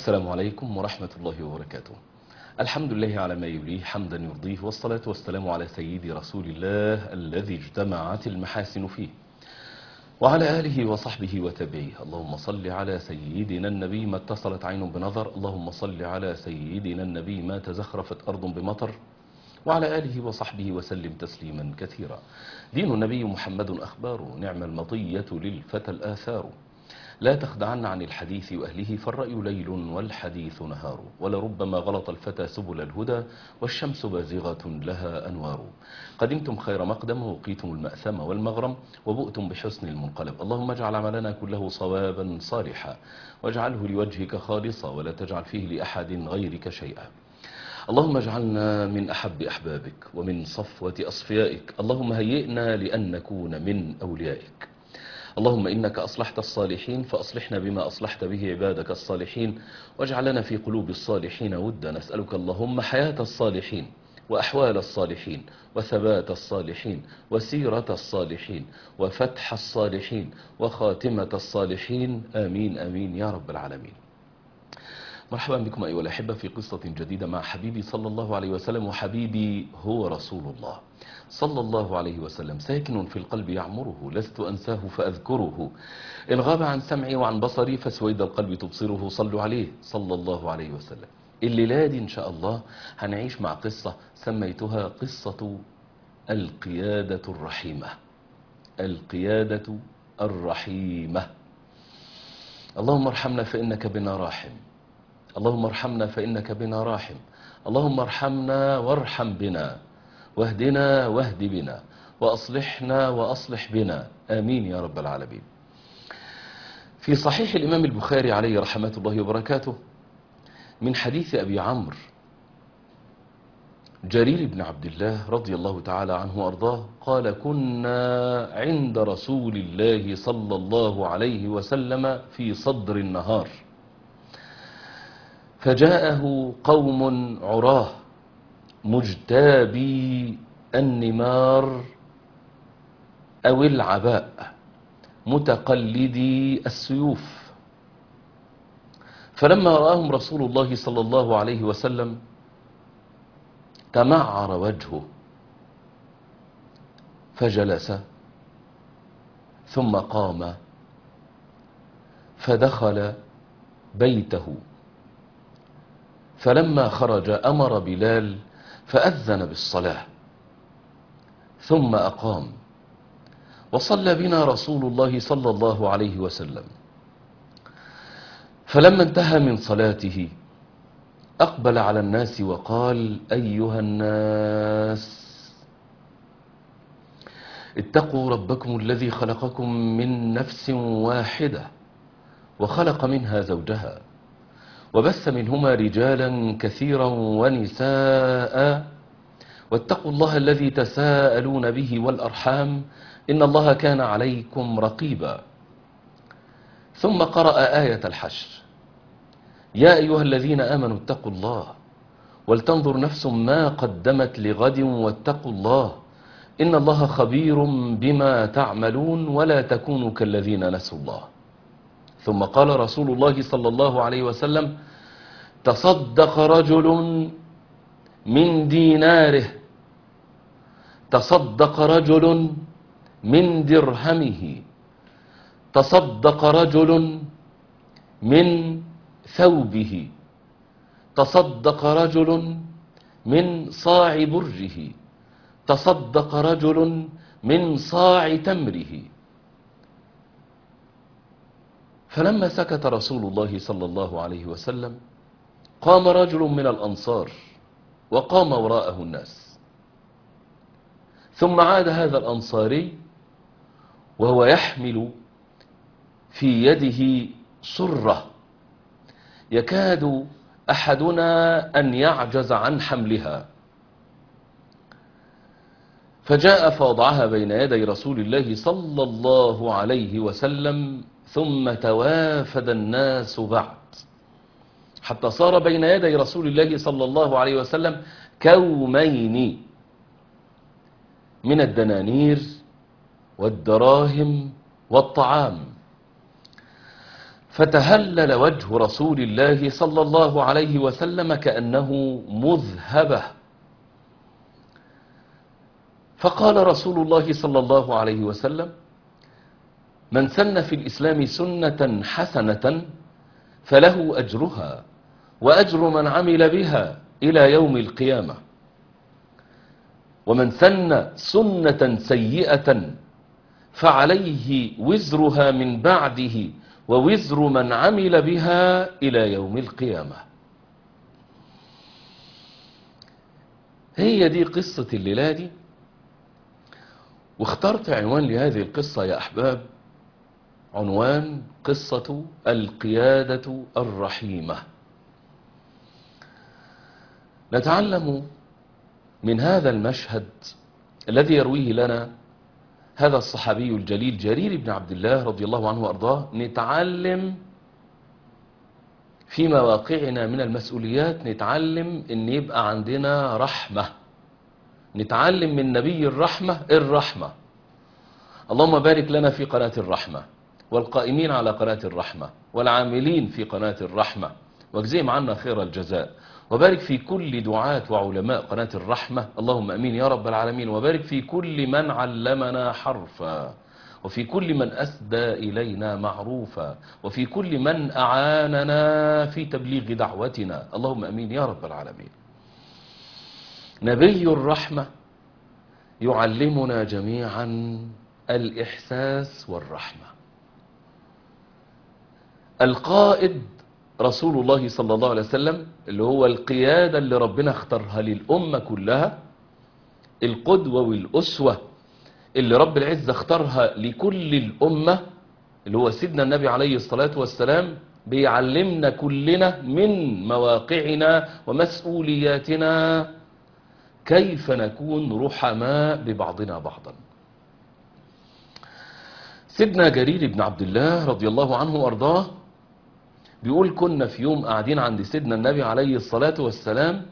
السلام عليكم ورحمة الله وبركاته الحمد لله على ما يليه حمدا يرضيه والصلاة والسلام على سيدي رسول الله الذي اجتمعت المحاسن فيه وعلى آله وصحبه وتبعيه اللهم صل على سيدنا النبي ما اتصلت عين بنظر اللهم صل على سيدنا النبي ما تزخرفت أرض بمطر وعلى آله وصحبه وسلم تسليما كثيرا دين النبي محمد أخبار نعم المطية للفتى الآثار لا تخدعن عن الحديث وأهله فالرأي ليل والحديث نهار ولربما غلط الفتى سبل الهدى والشمس بازغة لها أنوار قدمتم خير مقدم وقيتم المأثم والمغرم وبؤتم بحسن المنقلب اللهم اجعل عملنا كله صوابا صالحا واجعله لوجهك خالصا ولا تجعل فيه لأحد غيرك شيئا اللهم اجعلنا من أحب أحبابك ومن صفوة أصفيائك اللهم هيئنا لأن نكون من أوليائك اللهم إنك أصلحت الصالحين فأصلحنا بما أصلحت به عبادك الصالحين واجعلنا في قلوب الصالحين ودا نسألك اللهم حياة الصالحين وأحوال الصالحين وثبات الصالحين وسيرة الصالحين وفتح الصالحين وخاتمة الصالحين آمين آمين يا رب العالمين مرحبا بكم أيها الأحبة في قصة جديدة مع حبيبي صلى الله عليه وسلم وحبيبي هو رسول الله صلى الله عليه وسلم ساكن في القلب يعمره لست أنساه فأذكره إن غاب عن سمعي وعن بصري فسويد القلب تبصره صلوا عليه صلى الله عليه وسلم الليلة دي إن شاء الله هنعيش مع قصة سميتها قصة القيادة الرحيمة القيادة الرحيمة اللهم ارحمنا فإنك بنا راحم اللهم ارحمنا فإنك بنا راحم اللهم ارحمنا وارحم بنا واهدنا واهد بنا وأصلحنا وأصلح بنا آمين يا رب العالمين في صحيح الإمام البخاري عليه رحمة الله وبركاته من حديث أبي عمرو جرير بن عبد الله رضي الله تعالى عنه وأرضاه قال كنا عند رسول الله صلى الله عليه وسلم في صدر النهار فجاءه قوم عراه مجتابي النمار أو العباء متقلدي السيوف فلما رآهم رسول الله صلى الله عليه وسلم تمعر وجهه فجلس ثم قام فدخل بيته فلما خرج أمر بلال فأذن بالصلاة ثم أقام وصلى بنا رسول الله صلى الله عليه وسلم فلما انتهى من صلاته أقبل على الناس وقال أيها الناس اتقوا ربكم الذي خلقكم من نفس واحدة وخلق منها زوجها وبث منهما رجالا كثيرا ونساء واتقوا الله الذي تساءلون به والأرحام إن الله كان عليكم رقيبا ثم قرأ آية الحشر يا أيها الذين آمنوا اتقوا الله ولتنظر نفس ما قدمت لغد واتقوا الله إن الله خبير بما تعملون ولا تكونوا كالذين نسوا الله ثم قال رسول الله صلى الله عليه وسلم تصدق رجل من ديناره تصدق رجل من درهمه تصدق رجل من ثوبه تصدق رجل من صاع برجه تصدق رجل من صاع تمره فلما سكت رسول الله صلى الله عليه وسلم قام رجل من الأنصار وقام وراءه الناس ثم عاد هذا الأنصاري وهو يحمل في يده صرة يكاد أحدنا أن يعجز عن حملها فجاء فوضعها بين يدي رسول الله صلى الله عليه وسلم ثم توافد الناس بعد حتى صار بين يدي رسول الله صلى الله عليه وسلم كومين من الدنانير والدراهم والطعام فتهلل وجه رسول الله صلى الله عليه وسلم كأنه مذهبة فقال رسول الله صلى الله عليه وسلم من سن في الإسلام سنة حسنة فله أجرها وأجر من عمل بها إلى يوم القيامة ومن سن سنة سيئة فعليه وزرها من بعده ووزر من عمل بها إلى يوم القيامة هي دي قصة الليلة دي واخترت عنوان لهذه القصة يا أحباب عنوان قصة القيادة الرحيمة نتعلم من هذا المشهد الذي يرويه لنا هذا الصحابي الجليل جرير بن عبد الله رضي الله عنه وأرضاه نتعلم في مواقعنا من المسؤوليات نتعلم ان يبقى عندنا رحمة نتعلم من نبي الرحمة الرحمة اللهم بارك لنا في قناة الرحمة والقائمين على قناة الرحمة والعاملين في قناة الرحمة واجزيهم عنا خير الجزاء وبارك في كل دعاة وعلماء قناة الرحمة اللهم أمين يا رب العالمين وبارك في كل من علمنا حرفا وفي كل من أسدى إلينا معروفا وفي كل من أعاننا في تبليغ دعوتنا اللهم أمين يا رب العالمين نبي الرحمة يعلمنا جميعا الإحساس والرحمة القائد رسول الله صلى الله عليه وسلم اللي هو القيادة اللي ربنا اختارها للأمة كلها القدوة والأسوة اللي رب العزة اختارها لكل الأمة اللي هو سيدنا النبي عليه الصلاة والسلام بيعلمنا كلنا من مواقعنا ومسؤولياتنا كيف نكون رحماء ببعضنا بعضا سيدنا جرير بن عبد الله رضي الله عنه وارضاه بيقول كنا في يوم قاعدين عند سيدنا النبي عليه الصلاة والسلام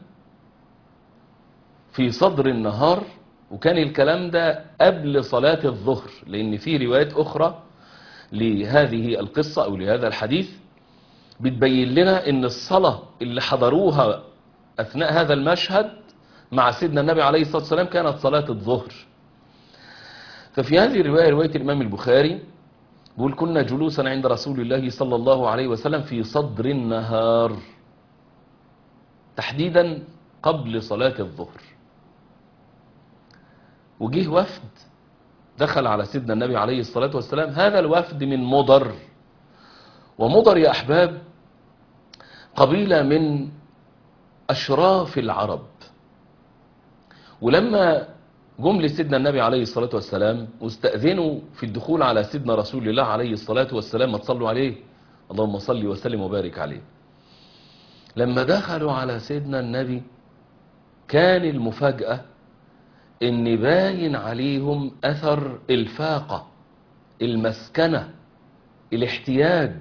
في صدر النهار وكان الكلام ده قبل صلاة الظهر لأن في روايات أخرى لهذه القصة أو لهذا الحديث بتبين لنا ان الصلاة اللي حضروها أثناء هذا المشهد مع سيدنا النبي عليه الصلاة والسلام كانت صلاة الظهر ففي هذه الرواية رواية الإمام البخاري بيقول كنا جلوسا عند رسول الله صلى الله عليه وسلم في صدر النهار تحديدا قبل صلاة الظهر وجه وفد دخل على سيدنا النبي عليه الصلاة والسلام هذا الوفد من مضر ومضر يا أحباب قبيلة من أشراف العرب ولما جم لسيدنا النبي عليه الصلاة والسلام واستأذنوا في الدخول على سيدنا رسول الله عليه الصلاة والسلام ما تصلوا عليه اللهم صل وسلم وبارك عليه لما دخلوا على سيدنا النبي كان المفاجأة ان باين عليهم اثر الفاقة المسكنة الاحتياج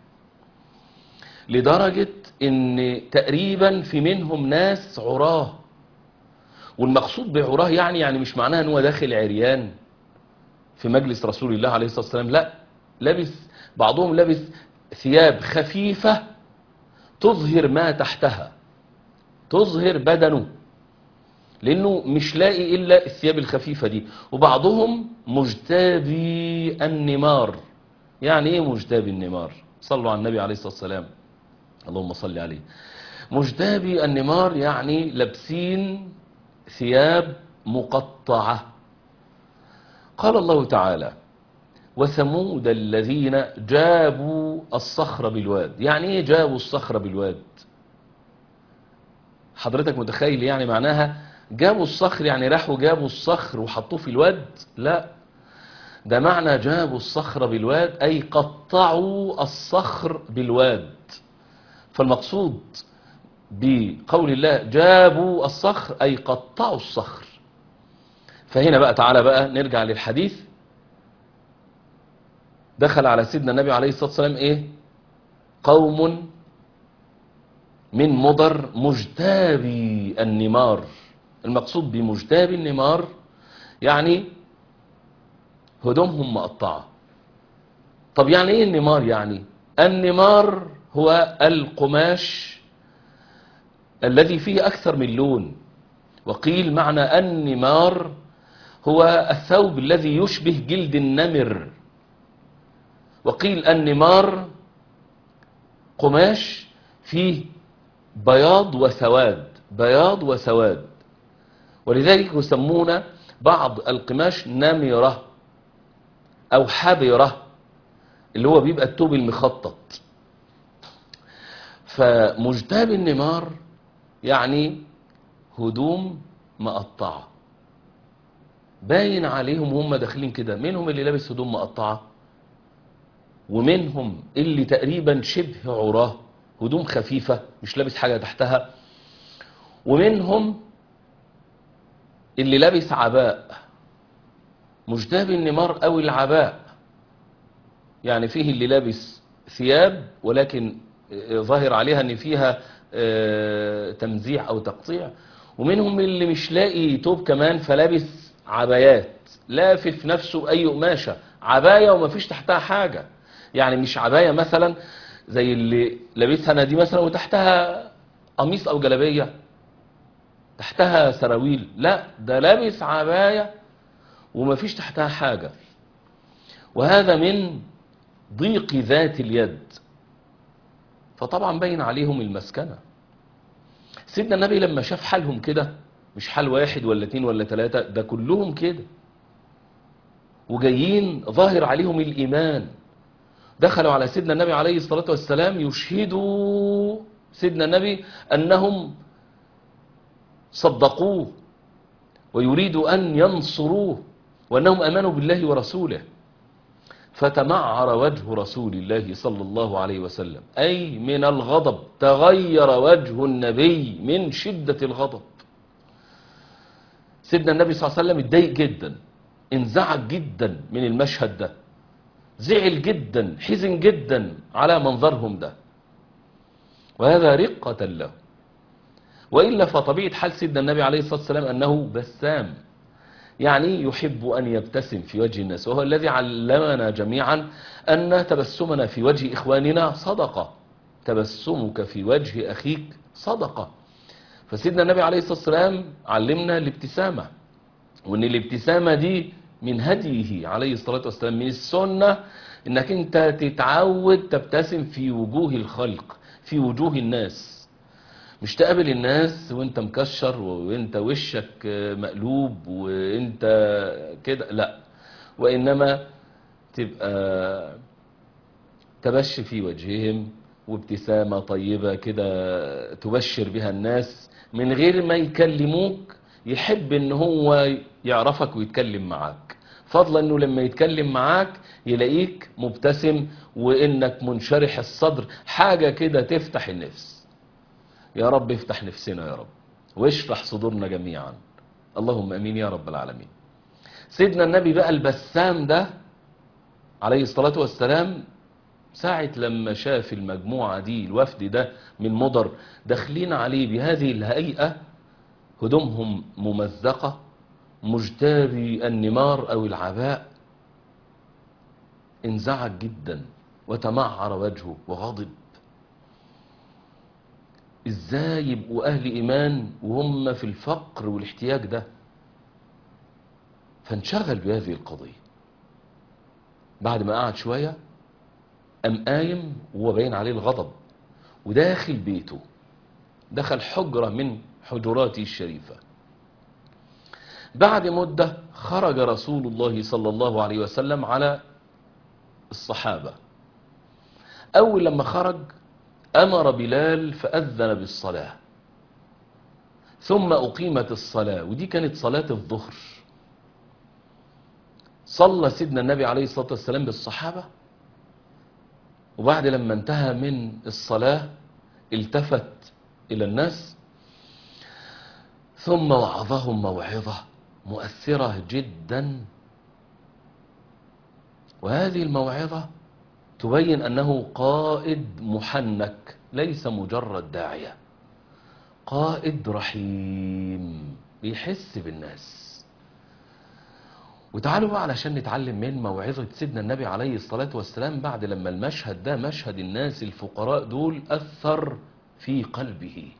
لدرجة ان تقريبا في منهم ناس عراه والمقصود بعراه يعني يعني مش معناها ان هو داخل عريان في مجلس رسول الله عليه الصلاة والسلام لا لابس بعضهم لابس ثياب خفيفة تظهر ما تحتها تظهر بدنه لانه مش لاقي الا الثياب الخفيفة دي وبعضهم مجتابي النمار يعني ايه مجتابي النمار صلوا على النبي عليه الصلاة والسلام اللهم صل عليه مجتابي النمار يعني لابسين ثياب مقطعة قال الله تعالى وثمود الذين جابوا الصخر بالواد يعني ايه جابوا الصخر بالواد حضرتك متخيل يعني معناها جابوا الصخر يعني راحوا جابوا الصخر وحطوه في الواد لا ده معنى جابوا الصخر بالواد أي قطعوا الصخر بالواد فالمقصود بقول الله جابوا الصخر أي قطعوا الصخر فهنا بقى تعالى بقى نرجع للحديث دخل على سيدنا النبي عليه الصلاة والسلام ايه قوم من مضر مجتابي النمار المقصود بمجتابي النمار يعني هدومهم مقطعة طب يعني ايه النمار يعني النمار هو القماش الذي فيه أكثر من لون وقيل معنى النمار هو الثوب الذي يشبه جلد النمر وقيل النمار قماش فيه بياض وسواد بياض وسواد ولذلك يسمون بعض القماش نمرة أو حبرة اللي هو بيبقى التوب المخطط فمجتاب النمار يعني هدوم مقطعة باين عليهم وهم داخلين كده منهم اللي لابس هدوم مقطعة ومنهم اللي تقريبا شبه عراه هدوم خفيفة مش لابس حاجة تحتها ومنهم اللي لابس عباء مجتاب النمار او العباء يعني فيه اللي لابس ثياب ولكن ظاهر عليها ان فيها تمزيع او تقطيع ومنهم اللي مش لاقي توب كمان فلابس عبايات لافف نفسه اي قماشه عبايه وما فيش تحتها حاجه يعني مش عبايه مثلا زي اللي لابسها انا دي مثلا وتحتها قميص او جلابيه تحتها سراويل لا ده لابس عبايه وما فيش تحتها حاجه وهذا من ضيق ذات اليد فطبعا باين عليهم المسكنه سيدنا النبي لما شاف حالهم كده مش حال واحد ولا اتنين ولا تلاتة ده كلهم كده وجايين ظاهر عليهم الإيمان دخلوا على سيدنا النبي عليه الصلاة والسلام يشهدوا سيدنا النبي أنهم صدقوه ويريدوا أن ينصروه وأنهم أمنوا بالله ورسوله فتمعر وجه رسول الله صلى الله عليه وسلم أي من الغضب تغير وجه النبي من شدة الغضب سيدنا النبي صلى الله عليه وسلم اتضايق جدا انزعج جدا من المشهد ده زعل جدا حزن جدا على منظرهم ده وهذا رقة له وإلا فطبيعة حال سيدنا النبي عليه الصلاة والسلام أنه بسام يعني يحب أن يبتسم في وجه الناس وهو الذي علمنا جميعا أن تبسمنا في وجه إخواننا صدقة تبسمك في وجه أخيك صدقة فسيدنا النبي عليه الصلاة والسلام علمنا الابتسامة وأن الابتسامة دي من هديه عليه الصلاة والسلام من السنة أنك أنت تتعود تبتسم في وجوه الخلق في وجوه الناس مش تقابل الناس وانت مكشر وانت وشك مقلوب وانت كده لا وانما تبقى تبش في وجههم وابتسامة طيبة كده تبشر بها الناس من غير ما يكلموك يحب ان هو يعرفك ويتكلم معاك فضلا انه لما يتكلم معاك يلاقيك مبتسم وانك منشرح الصدر حاجة كده تفتح النفس يا رب افتح نفسنا يا رب واشرح صدورنا جميعا اللهم امين يا رب العالمين سيدنا النبي بقى البسام ده عليه الصلاة والسلام ساعة لما شاف المجموعة دي الوفد ده من مضر داخلين عليه بهذه الهيئة هدومهم ممزقة مجتابي النمار أو العباء انزعج جدا وتمعر وجهه وغضب ازاي يبقوا اهل ايمان وهم في الفقر والاحتياج ده فانشغل بهذه القضية بعد ما قعد شوية قام قايم وهو باين عليه الغضب وداخل بيته دخل حجرة من حجراته الشريفة بعد مدة خرج رسول الله صلى الله عليه وسلم على الصحابة أول لما خرج أمر بلال فأذن بالصلاة ثم أقيمت الصلاة ودي كانت صلاة الظهر صلى سيدنا النبي عليه الصلاة والسلام بالصحابة وبعد لما انتهى من الصلاة التفت إلى الناس ثم وعظهم موعظة مؤثرة جدا وهذه الموعظة تبين أنه قائد محنك ليس مجرد داعية قائد رحيم بيحس بالناس وتعالوا بقى علشان نتعلم من موعظة سيدنا النبي عليه الصلاة والسلام بعد لما المشهد ده مشهد الناس الفقراء دول أثر في قلبه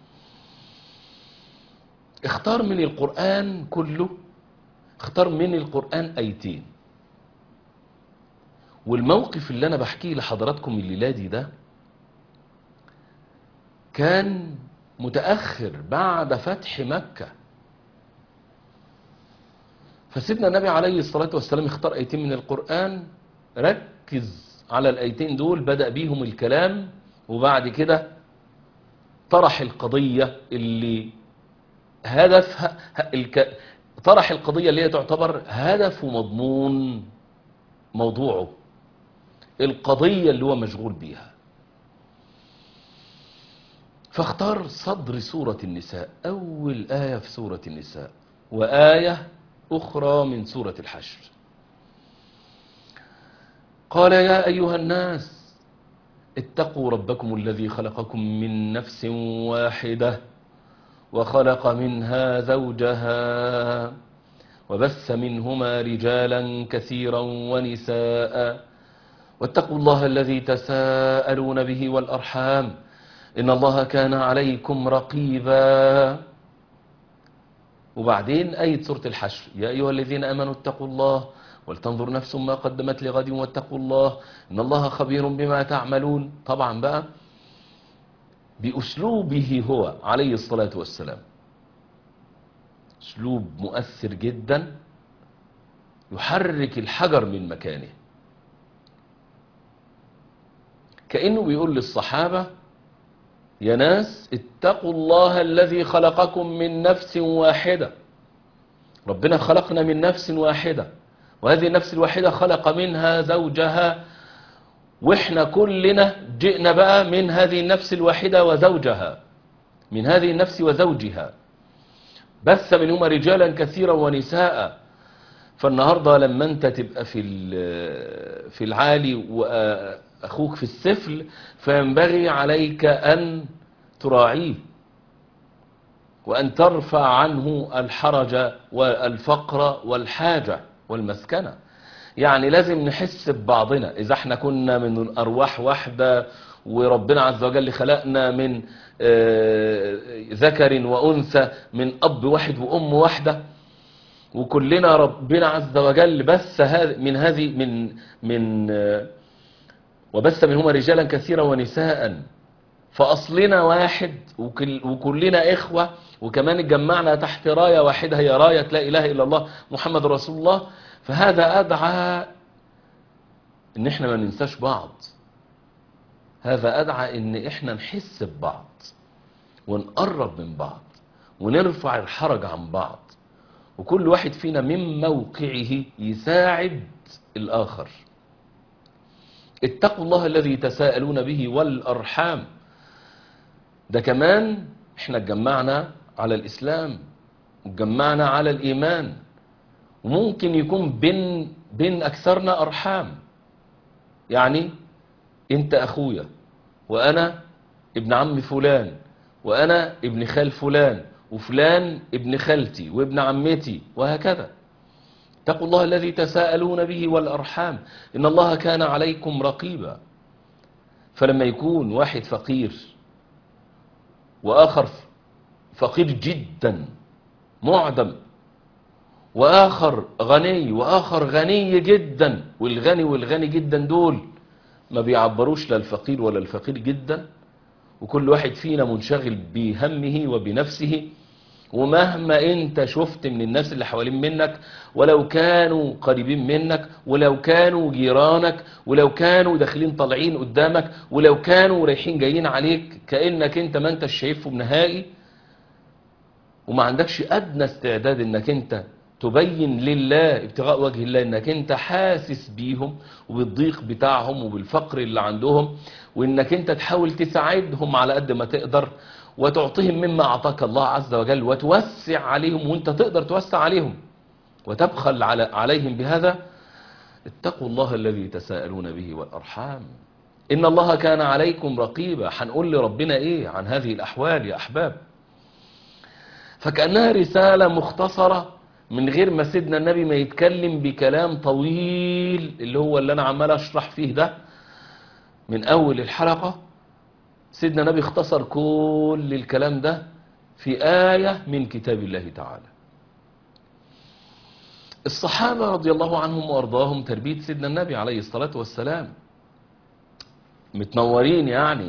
اختار من القرآن كله اختار من القرآن أيتين والموقف اللي أنا بحكيه لحضراتكم الليلة دي ده كان متأخر بعد فتح مكة فسيدنا النبي عليه الصلاة والسلام اختار ايتين من القرآن ركز على الايتين دول بدأ بيهم الكلام وبعد كده طرح القضية اللي هدفها الك... طرح القضية اللي هي تعتبر هدف ومضمون موضوعه القضية اللي هو مشغول بيها فاختار صدر سورة النساء أول آية في سورة النساء وآية أخرى من سورة الحشر قال يا أيها الناس اتقوا ربكم الذي خلقكم من نفس واحدة وخلق منها زوجها وبث منهما رجالا كثيرا ونساء واتقوا الله الذي تساءلون به والأرحام إن الله كان عليكم رقيبا وبعدين آية سورة الحشر يا أيها الذين آمنوا اتقوا الله ولتنظر نفس ما قدمت لغد واتقوا الله إن الله خبير بما تعملون طبعا بقى بأسلوبه هو عليه الصلاة والسلام أسلوب مؤثر جدا يحرك الحجر من مكانه كأنه بيقول للصحابة يا ناس اتقوا الله الذي خلقكم من نفس واحدة ربنا خلقنا من نفس واحدة وهذه النفس الواحدة خلق منها زوجها واحنا كلنا جئنا بقى من هذه النفس الواحدة وزوجها من هذه النفس وزوجها بث منهما رجالا كثيرا ونساء فالنهاردة لما انت تبقى في في العالي وأخوك في السفل فينبغي عليك أن تراعيه وأن ترفع عنه الحرج والفقر والحاجة والمسكنة يعني لازم نحس ببعضنا إذا احنا كنا من أرواح واحدة وربنا عز وجل خلقنا من ذكر وأنثى من أب واحد وأم واحدة وكلنا ربنا عز وجل بث من هذه من من وبث منهما رجالا كثيرا ونساء فأصلنا واحد وكلنا إخوة وكمان اتجمعنا تحت راية واحدة هي راية لا إله إلا الله محمد رسول الله فهذا أدعى إن إحنا ما ننساش بعض هذا أدعى إن إحنا نحس ببعض ونقرب من بعض ونرفع الحرج عن بعض وكل واحد فينا من موقعه يساعد الآخر اتقوا الله الذي تساءلون به والأرحام ده كمان احنا اتجمعنا على الإسلام واتجمعنا على الإيمان وممكن يكون بين بين أكثرنا أرحام يعني أنت أخويا وأنا ابن عم فلان وأنا ابن خال فلان وفلان ابن خالتي وابن عمتي وهكذا اتقوا الله الذي تساءلون به والأرحام إن الله كان عليكم رقيبا فلما يكون واحد فقير وآخر فقير جدا معدم وآخر غني وآخر غني جدا والغني والغني جدا دول ما بيعبروش لا الفقير ولا الفقير جدا وكل واحد فينا منشغل بهمه وبنفسه ومهما انت شفت من الناس اللي حوالين منك ولو كانوا قريبين منك ولو كانوا جيرانك ولو كانوا داخلين طالعين قدامك ولو كانوا رايحين جايين عليك كأنك انت ما انت شايفهم نهائي وما عندكش ادنى استعداد انك انت تبين لله ابتغاء وجه الله انك انت حاسس بيهم وبالضيق بتاعهم وبالفقر اللي عندهم وانك انت تحاول تساعدهم على قد ما تقدر وتعطيهم مما اعطاك الله عز وجل وتوسع عليهم وانت تقدر توسع عليهم وتبخل على عليهم بهذا اتقوا الله الذي تساءلون به والارحام ان الله كان عليكم رقيبا هنقول لربنا ايه عن هذه الاحوال يا احباب فكانها رساله مختصره من غير ما سيدنا النبي ما يتكلم بكلام طويل اللي هو اللي انا عمال اشرح فيه ده من اول الحلقة سيدنا النبي اختصر كل الكلام ده في آية من كتاب الله تعالى الصحابة رضي الله عنهم وارضاهم تربية سيدنا النبي عليه الصلاة والسلام متنورين يعني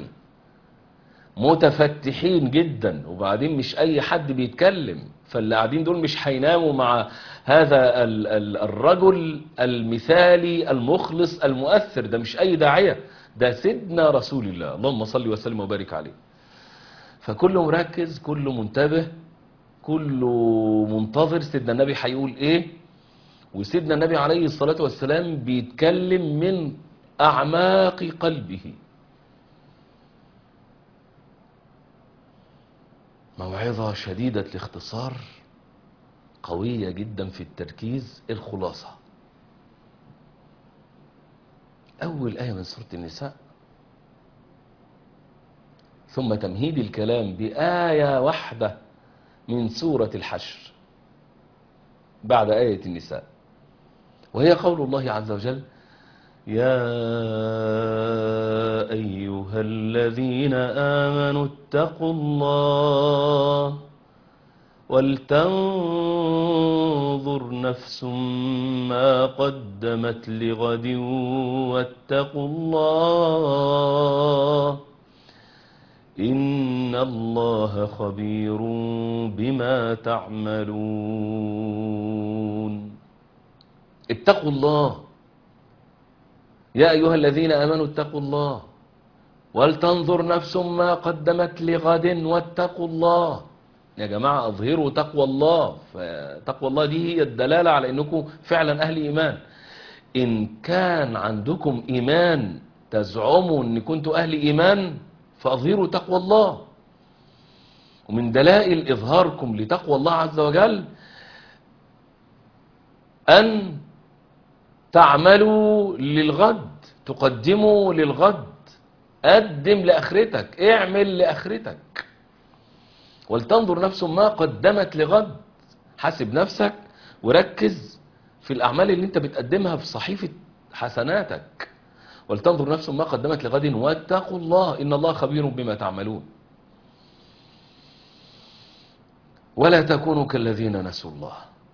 متفتحين جدا وبعدين مش اي حد بيتكلم فاللي قاعدين دول مش هيناموا مع هذا ال ال الرجل المثالي المخلص المؤثر ده مش اي داعية ده سيدنا رسول الله اللهم صل وسلم وبارك عليه فكله مركز كله منتبه كله منتظر سيدنا النبي هيقول ايه وسيدنا النبي عليه الصلاة والسلام بيتكلم من أعماق قلبه موعظة شديدة الاختصار قوية جدا في التركيز الخلاصة أول آية من سورة النساء ثم تمهيد الكلام بآية واحدة من سورة الحشر بعد آية النساء وهي قول الله عز وجل يا أيها الذين آمنوا اتقوا الله ولتنظر نفس ما قدمت لغد واتقوا الله إن الله خبير بما تعملون اتقوا الله يا أيها الذين آمنوا اتقوا الله ولتنظر نفس ما قدمت لغد واتقوا الله يا جماعة أظهروا تقوى الله فتقوى الله دي هي الدلالة على أنكم فعلا أهل إيمان إن كان عندكم إيمان تزعموا أن كنتوا أهل إيمان فأظهروا تقوى الله ومن دلائل إظهاركم لتقوى الله عز وجل أن تعملوا للغد تقدموا للغد قدم لآخرتك اعمل لآخرتك ولتنظر نفس ما قدمت لغد حاسب نفسك وركز في الأعمال اللي انت بتقدمها في صحيفة حسناتك ولتنظر نفس ما قدمت لغد واتقوا الله إن الله خبير بما تعملون ولا تكونوا كالذين نسوا الله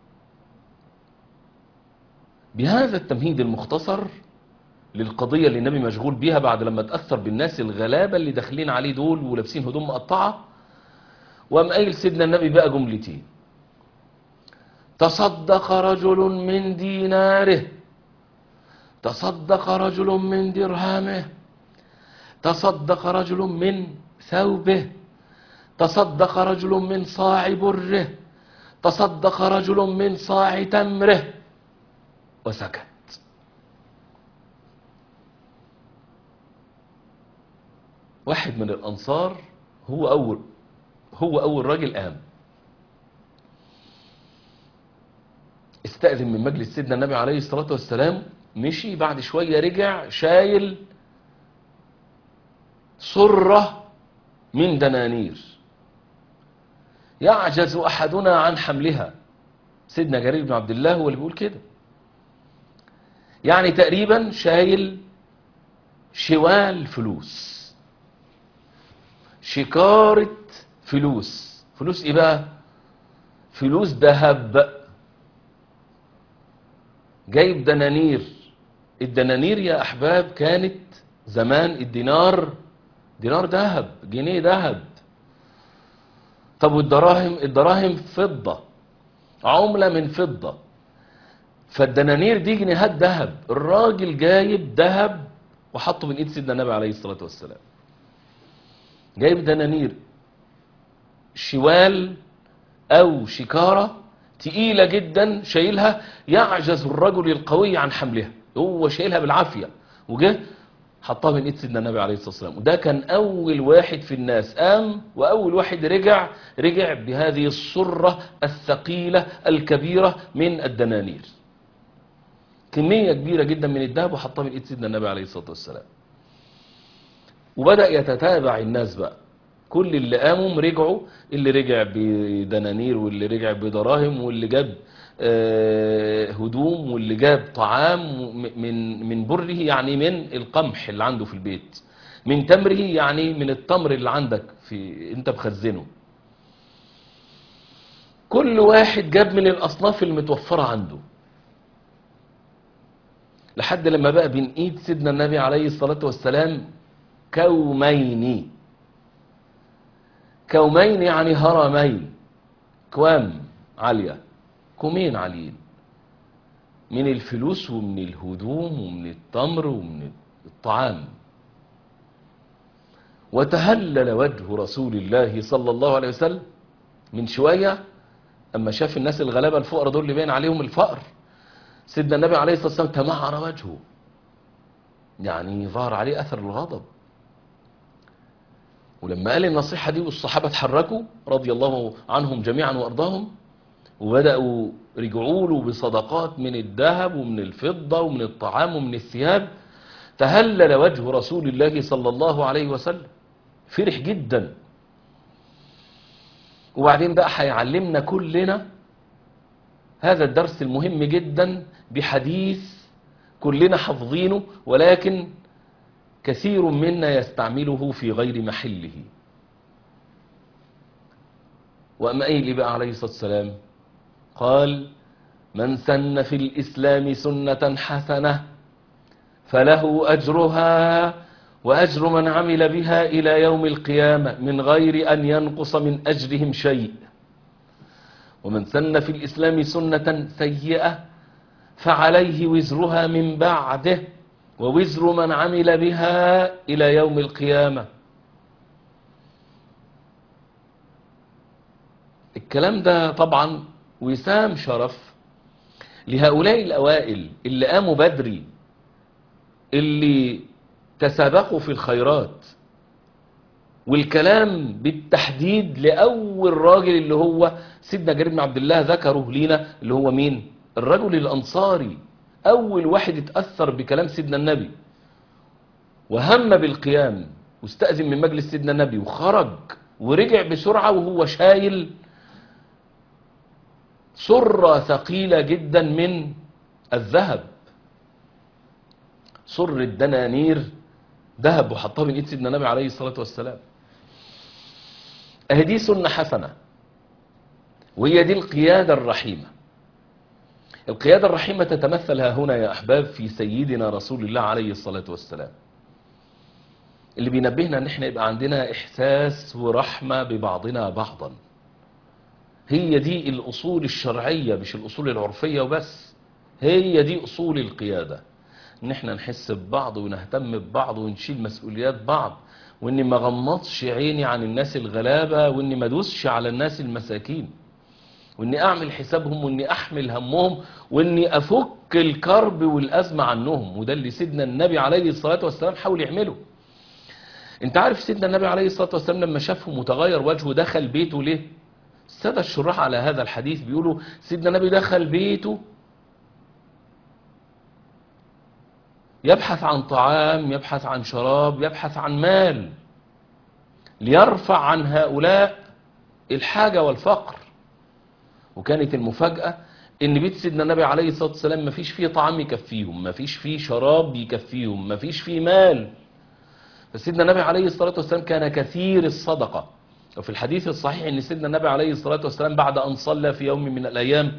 بهذا التمهيد المختصر للقضية اللي النبي مشغول بيها بعد لما تأثر بالناس الغلابة اللي داخلين عليه دول ولابسين هدوم مقطعة وقام قايل سيدنا النبي بقى جملتين تصدق رجل من ديناره تصدق رجل من درهمه تصدق رجل من ثوبه تصدق رجل من صاع بره تصدق رجل من صاع تمره وسكت واحد من الأنصار هو أول هو أول راجل قام استأذن من مجلس سيدنا النبي عليه الصلاة والسلام مشي بعد شوية رجع شايل صرة من دنانير يعجز أحدنا عن حملها سيدنا جرير بن عبد الله هو اللي بيقول كده يعني تقريبا شايل شوال فلوس شكارة فلوس فلوس ايه بقى فلوس ذهب جايب دنانير الدنانير يا احباب كانت زمان الدينار دينار ذهب جنيه ذهب طب والدراهم الدراهم فضة عملة من فضة فالدنانير دي جنيهات ذهب الراجل جايب ذهب وحطه من ايد سيدنا النبي عليه الصلاة والسلام جايب دنانير شوال او شكارة تقيلة جدا شايلها يعجز الرجل القوي عن حملها هو شايلها بالعافية وجه حطها من ايد سيدنا النبي عليه الصلاة والسلام وده كان اول واحد في الناس قام واول واحد رجع رجع بهذه الصرة الثقيلة الكبيرة من الدنانير كمية كبيرة جدا من الذهب وحطها من ايد سيدنا النبي عليه الصلاة والسلام وبدأ يتتابع الناس بقى كل اللي قاموا رجعوا اللي رجع بدنانير واللي رجع بدراهم واللي جاب آه، هدوم واللي جاب طعام م- من من بره يعني من القمح اللي عنده في البيت من تمره يعني من التمر اللي عندك في انت مخزنه كل واحد جاب من الاصناف المتوفره عنده لحد لما بقى بين ايد سيدنا النبي عليه الصلاه والسلام كومين كومين يعني هرمين كوام عاليه كومين عاليين من الفلوس ومن الهدوم ومن التمر ومن الطعام وتهلل وجه رسول الله صلى الله عليه وسلم من شوية أما شاف الناس الغلابة الفقراء دول اللي باين عليهم الفقر سيدنا النبي عليه الصلاة والسلام تمعر وجهه يعني ظهر عليه أثر الغضب ولما قال النصيحة دي والصحابة اتحركوا رضي الله عنهم جميعا وأرضاهم وبدأوا رجعوا له بصدقات من الذهب ومن الفضة ومن الطعام ومن الثياب تهلل وجه رسول الله صلى الله عليه وسلم فرح جدا وبعدين بقى هيعلمنا كلنا هذا الدرس المهم جدا بحديث كلنا حافظينه ولكن كثير منا يستعمله في غير محله وأما قايل بقى عليه الصلاة والسلام قال من سن في الإسلام سنة حسنة فله أجرها وأجر من عمل بها إلى يوم القيامة من غير أن ينقص من أجرهم شيء ومن سن في الإسلام سنة سيئة فعليه وزرها من بعده ووزر من عمل بها إلى يوم القيامة الكلام ده طبعا وسام شرف لهؤلاء الأوائل اللي قاموا بدري اللي تسابقوا في الخيرات والكلام بالتحديد لأول راجل اللي هو سيدنا جرير بن عبد الله ذكره لينا اللي هو مين الرجل الأنصاري أول واحد اتأثر بكلام سيدنا النبي وهم بالقيام واستأذن من مجلس سيدنا النبي وخرج ورجع بسرعة وهو شايل سرة ثقيلة جدا من الذهب سر الدنانير ذهب وحطها من ايد سيدنا النبي عليه الصلاة والسلام اهي دي سنة حسنة وهي دي القيادة الرحيمة القيادة الرحيمة تتمثل ها هنا يا أحباب في سيدنا رسول الله عليه الصلاة والسلام اللي بينبهنا ان احنا يبقى عندنا احساس ورحمة ببعضنا بعضا هي دي الاصول الشرعية مش الاصول العرفية وبس هي دي اصول القيادة ان احنا نحس ببعض ونهتم ببعض ونشيل مسؤوليات بعض واني ما غمضش عيني عن الناس الغلابة واني ما دوسش على الناس المساكين واني اعمل حسابهم واني احمل همهم واني افك الكرب والازمة عنهم وده اللي سيدنا النبي عليه الصلاة والسلام حاول يعمله انت عارف سيدنا النبي عليه الصلاة والسلام لما شافه متغير وجهه دخل بيته ليه السادة الشراح على هذا الحديث بيقولوا سيدنا النبي دخل بيته يبحث عن طعام يبحث عن شراب يبحث عن مال ليرفع عن هؤلاء الحاجة والفقر وكانت المفاجأة ان بيت سيدنا النبي عليه الصلاة والسلام ما فيش فيه طعام يكفيهم ما فيش فيه شراب يكفيهم ما فيش فيه مال فسيدنا النبي عليه الصلاة والسلام كان كثير الصدقة وفي الحديث الصحيح ان سيدنا النبي عليه الصلاة والسلام بعد ان صلى في يوم من الايام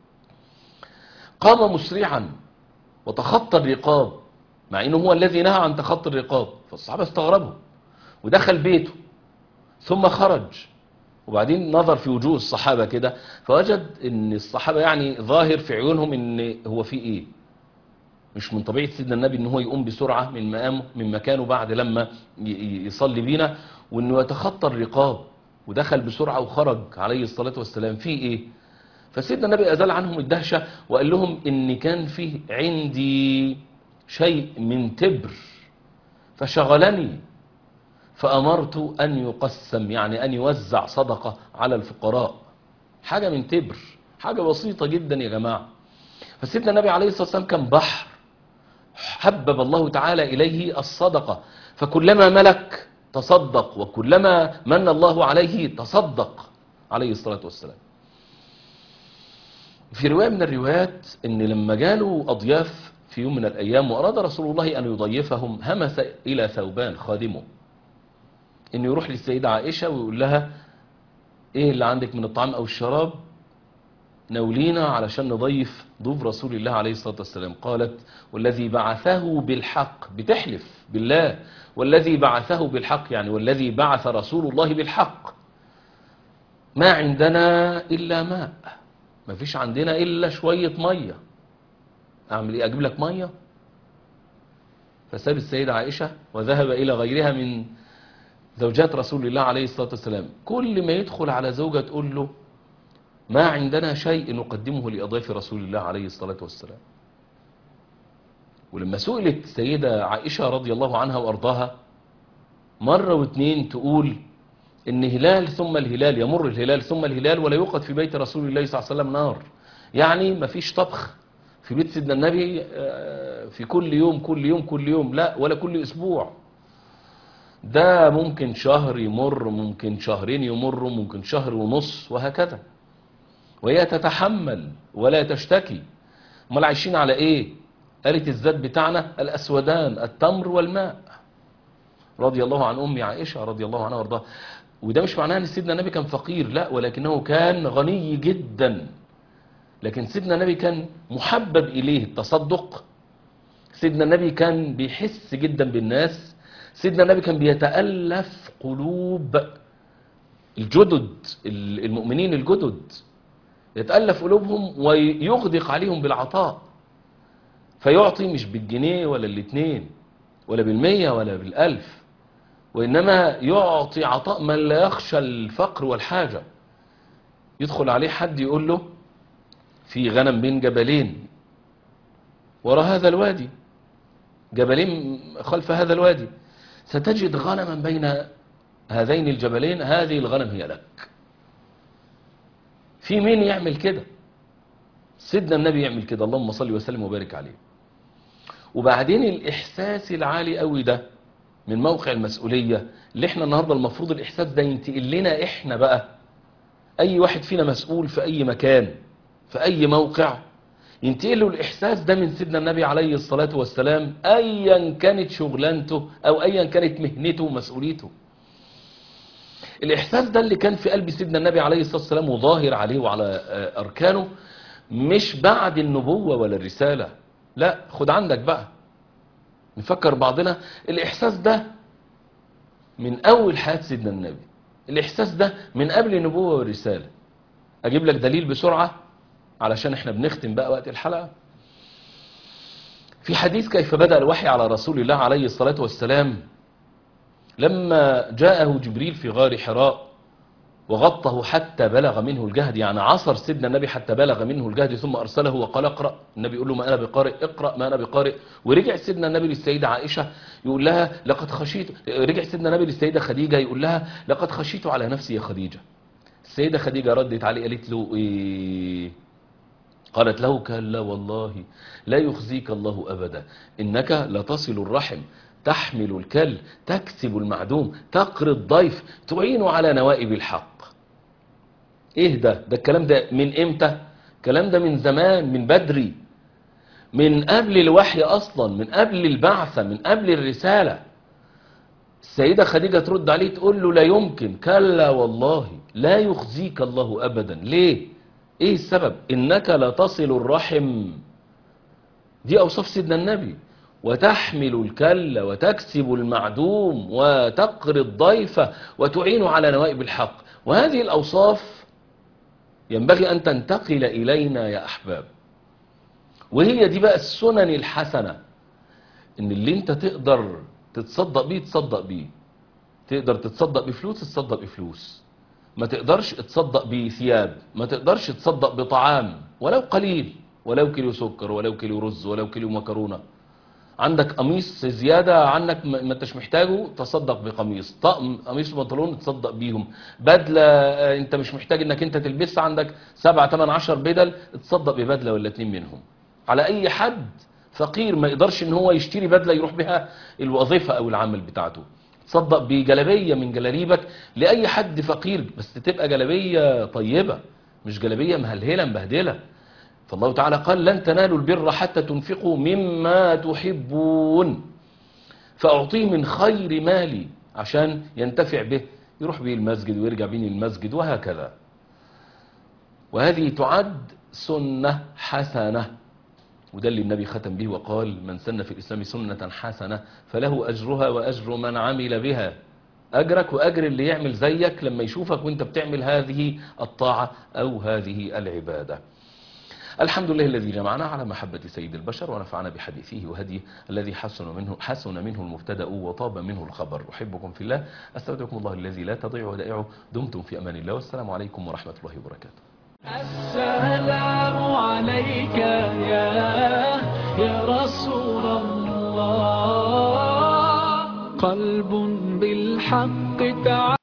قام مسرعا وتخطى الرقاب مع انه هو الذي نهى عن تخطي الرقاب فالصحابة استغربوا ودخل بيته ثم خرج وبعدين نظر في وجوه الصحابة كده فوجد ان الصحابة يعني ظاهر في عيونهم ان هو في ايه مش من طبيعة سيدنا النبي ان هو يقوم بسرعة من مقامه من مكانه بعد لما ي- يصلي بينا وانه يتخطى الرقاب ودخل بسرعة وخرج عليه الصلاة والسلام في ايه فسيدنا النبي ازال عنهم الدهشة وقال لهم ان كان فيه عندي شيء من تبر فشغلني فأمرت أن يقسم يعني أن يوزع صدقة على الفقراء حاجة من تبر حاجة بسيطة جدا يا جماعة فسيدنا النبي عليه الصلاة والسلام كان بحر حبب الله تعالى إليه الصدقة فكلما ملك تصدق وكلما من الله عليه تصدق عليه الصلاة والسلام في رواية من الروايات ان لما جاله اضياف في يوم من الايام واراد رسول الله ان يضيفهم همس الى ثوبان خادمه انه يروح للسيدة عائشة ويقول لها ايه اللي عندك من الطعام او الشراب ناولينا علشان نضيف ضيوف رسول الله عليه الصلاة والسلام قالت والذي بعثه بالحق بتحلف بالله والذي بعثه بالحق يعني والذي بعث رسول الله بالحق ما عندنا إلا ماء ما فيش عندنا إلا شوية مية أعمل إيه أجيب لك مية فساب السيدة عائشة وذهب إلى غيرها من زوجات رسول الله عليه الصلاة والسلام كل ما يدخل على زوجة تقول له ما عندنا شيء نقدمه لأضياف رسول الله عليه الصلاة والسلام ولما سئلت السيدة عائشة رضي الله عنها وأرضاها مرة واثنين تقول إن هلال ثم الهلال يمر الهلال ثم الهلال ولا يوقد في بيت رسول الله صلى الله عليه وسلم نار يعني ما فيش طبخ في بيت سيدنا النبي آه، في كل يوم كل يوم كل يوم لا ولا كل أسبوع ده ممكن شهر يمر ممكن شهرين يمروا ممكن شهر ونص وهكذا وهي تتحمل ولا تشتكي امال عايشين على ايه قالت الزاد بتاعنا الاسودان التمر والماء رضي الله عن ام عائشه رضي الله عنها وارضاها وده مش معناه ان سيدنا النبي كان فقير لا ولكنه كان غني جدا لكن سيدنا النبي كان محبب اليه التصدق سيدنا النبي كان بيحس جدا بالناس سيدنا النبي كان بيتألف قلوب الجدد المؤمنين الجدد يتألف قلوبهم ويغدق عليهم بالعطاء فيعطي مش بالجنيه ولا الاتنين ولا بالمية ولا بالألف وإنما يعطي عطاء من لا يخشى الفقر والحاجة يدخل عليه حد يقول له في غنم بين جبلين وراء هذا الوادي جبلين خلف هذا الوادي ستجد غنما بين هذين الجبلين هذه الغنم هي لك في مين يعمل كده سيدنا النبي يعمل كده اللهم صل وسلم وبارك عليه وبعدين الإحساس العالي قوي ده من موقع المسؤولية اللي احنا النهاردة المفروض الإحساس ده ينتقل لنا احنا بقى أي واحد فينا مسؤول في أي مكان في أي موقع ينتقل له الإحساس ده من سيدنا النبي عليه الصلاة والسلام أيا كانت شغلانته أو أيا كانت مهنته ومسؤوليته الإحساس ده اللي كان في قلب سيدنا النبي عليه الصلاة والسلام وظاهر عليه وعلى آه، أركانه مش بعد النبوة ولا الرسالة لا خد عندك بقى نفكر بعضنا الإحساس ده من أول حياة سيدنا النبي الإحساس ده من قبل النبوة والرسالة أجيب لك دليل بسرعة علشان احنا بنختم بقى وقت الحلقة في حديث كيف بدأ الوحي على رسول الله عليه الصلاة والسلام لما جاءه جبريل في غار حراء وغطه حتى بلغ منه الجهد يعني عصر سيدنا النبي حتى بلغ منه الجهد ثم أرسله وقال اقرأ النبي يقول له ما أنا بقارئ اقرأ ما أنا بقارئ ورجع سيدنا النبي للسيدة عائشة يقول لها لقد خشيت رجع سيدنا النبي للسيدة خديجة يقول لها لقد خشيت على نفسي يا خديجة السيدة خديجة ردت عليه قالت له إيه قالت له كلا والله لا يخزيك الله أبدا إنك لتصل الرحم تحمل الكل تكسب المعدوم تقري الضيف تعين على نوائب الحق ايه ده ده الكلام ده من امتى الكلام ده من زمان من بدري من قبل الوحي اصلا من قبل البعثة من قبل الرسالة السيدة خديجة ترد عليه تقول له لا يمكن كلا والله لا يخزيك الله ابدا ليه ايه السبب انك لا تصل الرحم دي اوصاف سيدنا النبي وتحمل الكل وتكسب المعدوم وتقري الضيف وتعين على نوائب الحق وهذه الاوصاف ينبغي ان تنتقل الينا يا احباب وهي دي بقى السنن الحسنة ان اللي انت تقدر تتصدق بيه تصدق بيه تقدر تتصدق بفلوس تصدق بفلوس ما تقدرش تصدق بثياب ما تقدرش تصدق بطعام ولو قليل ولو كيلو سكر ولو كيلو رز ولو كيلو مكرونة عندك قميص زيادة عنك ما ما انتش محتاجه تصدق بقميص طقم قميص وبنطلون تصدق بيهم بدلة آه، انت مش محتاج انك انت تلبسها عندك سبعة تمن عشر بدل تصدق ببدلة ولا اتنين منهم على اي حد فقير ما يقدرش ان هو يشتري بدلة يروح بها الوظيفة او العمل بتاعته تصدق بجلبية من جلاليبك لأي حد فقير بس تبقى جلبية طيبة مش جلبية مهلهلة مبهدلة فالله تعالى قال لن تنالوا البر حتى تنفقوا مما تحبون فأعطيه من خير مالي عشان ينتفع به يروح به المسجد ويرجع به المسجد وهكذا وهذه تعد سنة حسنة وده اللي النبي ختم به وقال من سن في الإسلام سنة حسنة فله أجرها وأجر من عمل بها أجرك وأجر اللي يعمل زيك لما يشوفك وانت بتعمل هذه الطاعة أو هذه العبادة الحمد لله الذي جمعنا على محبة سيد البشر ونفعنا بحديثه وهديه الذي حسن منه, حسن منه المبتدا وطاب منه الخبر أحبكم في الله أستودعكم الله الذي لا تضيع ودائعه دمتم في أمان الله والسلام عليكم ورحمة الله وبركاته السلام عليك يا يا رسول الله قلب بالحق تعالى